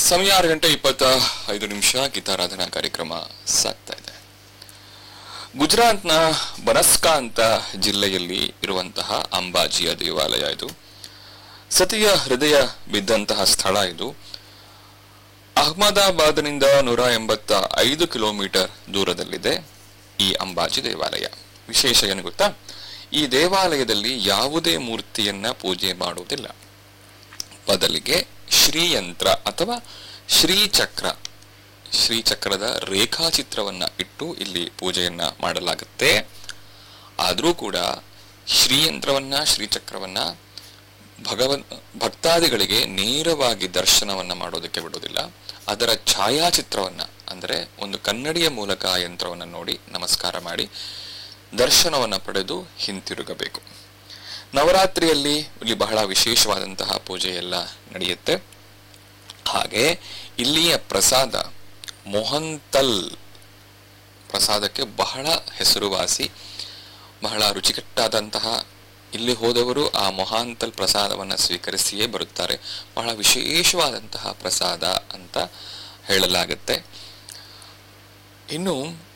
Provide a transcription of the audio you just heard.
ಸಮಯ ಆರು ಗಂಟೆ ಇಪ್ಪತ್ತ ಐದು ನಿಮಿಷ ಗೀತಾರಾಧನಾ ಕಾರ್ಯಕ್ರಮ ಸಾಗ್ತಾ ಇದೆ ಗುಜರಾತ್ನ ಬನಸ್ಕಾಂತ ಜಿಲ್ಲೆಯಲ್ಲಿ ಇರುವಂತಹ ಅಂಬಾಜಿಯ ದೇವಾಲಯ ಇದು ಸತಿಯ ಹೃದಯ ಬಿದ್ದಂತಹ ಸ್ಥಳ ಇದು ಅಹಮದಾಬಾದ್ನಿಂದ ನೂರ ಎಂಬತ್ತ ಐದು ಕಿಲೋಮೀಟರ್ ದೂರದಲ್ಲಿದೆ ಈ ಅಂಬಾಜಿ ದೇವಾಲಯ ವಿಶೇಷ ಏನು ಗೊತ್ತಾ ಈ ದೇವಾಲಯದಲ್ಲಿ ಯಾವುದೇ ಮೂರ್ತಿಯನ್ನ ಪೂಜೆ ಮಾಡುವುದಿಲ್ಲ ಬದಲಿಗೆ ಶ್ರೀಯಂತ್ರ ಅಥವಾ ಶ್ರೀಚಕ್ರ ಶ್ರೀಚಕ್ರದ ರೇಖಾಚಿತ್ರವನ್ನ ಇಟ್ಟು ಇಲ್ಲಿ ಪೂಜೆಯನ್ನ ಮಾಡಲಾಗುತ್ತೆ ಆದರೂ ಕೂಡ ಶ್ರೀಯಂತ್ರವನ್ನ ಶ್ರೀಚಕ್ರವನ್ನ ಭಗವನ್ ಭಕ್ತಾದಿಗಳಿಗೆ ನೇರವಾಗಿ ದರ್ಶನವನ್ನ ಮಾಡೋದಕ್ಕೆ ಬಿಡೋದಿಲ್ಲ ಅದರ ಛಾಯಾಚಿತ್ರವನ್ನ ಅಂದರೆ ಒಂದು ಕನ್ನಡಿಯ ಮೂಲಕ ಆ ಯಂತ್ರವನ್ನ ನೋಡಿ ನಮಸ್ಕಾರ ಮಾಡಿ ದರ್ಶನವನ್ನ ಪಡೆದು ಹಿಂತಿರುಗಬೇಕು ನವರಾತ್ರಿಯಲ್ಲಿ ಇಲ್ಲಿ ಬಹಳ ವಿಶೇಷವಾದಂತಹ ಪೂಜೆ ಎಲ್ಲ ನಡೆಯುತ್ತೆ ಹಾಗೆ ಇಲ್ಲಿಯ ಪ್ರಸಾದ ಮೊಹಂತಲ್ ಪ್ರಸಾದಕ್ಕೆ ಬಹಳ ಹೆಸರುವಾಸಿ ಬಹಳ ರುಚಿಕಟ್ಟಾದಂತಹ ಇಲ್ಲಿ ಹೋದವರು ಆ ಮೊಹಾಂತಲ್ ಪ್ರಸಾದವನ್ನು ಸ್ವೀಕರಿಸಿಯೇ ಬರುತ್ತಾರೆ ಬಹಳ ವಿಶೇಷವಾದಂತಹ ಪ್ರಸಾದ ಅಂತ ಹೇಳಲಾಗುತ್ತೆ ಇನ್ನು